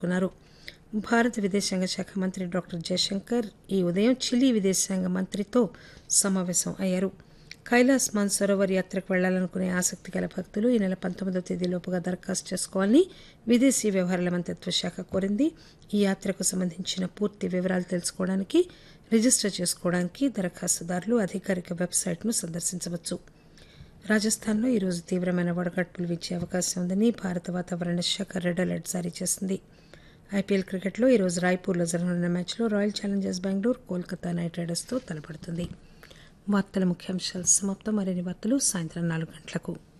ఉన్నారు భారత విదేశాంగ శాఖ మంత్రి డాక్టర్ జయశంకర్ ఈ ఉదయం చిలీ విదేశాంగ మంత్రితో సమావేశం అయ్యారు కైలాస్ మాన్సరోవర్ యాత్రకు వెళ్లాలనుకునే ఆసక్తి గల భక్తులు ఈ నెల పంతొమ్మిదవ తేదీలోపుగా దరఖాస్తు చేసుకోవాలని విదేశీ వ్యవహారాల మంత్రిత్వ శాఖ కోరింది ఈ యాత్రకు సంబంధించిన పూర్తి వివరాలు తెలుసుకోవడానికి రిజిస్టర్ చేసుకోవడానికి దరఖాస్తుదారులు అధికారిక వెబ్సైట్ను సందర్శించవచ్చు రాజస్థాన్లో ఈరోజు తీవ్రమైన వడగడ్పులు వీచే అవకాశం ఉందని భారత వాతావరణ శాఖ రెడ్ అలర్ట్ జారీ చేసింది ఐపీఎల్ క్రికెట్లో ఈరోజు రాయ్పూర్లో జరగనున్న మ్యాచ్లో Royal Challengers Bengaluru Kolkata Knight రైడర్స్తో తలపడుతుంది వార్తల ముఖ్యాంశాలు సమాప్తం మరిన్ని వార్తలు సాయంత్రం నాలుగు గంటలకు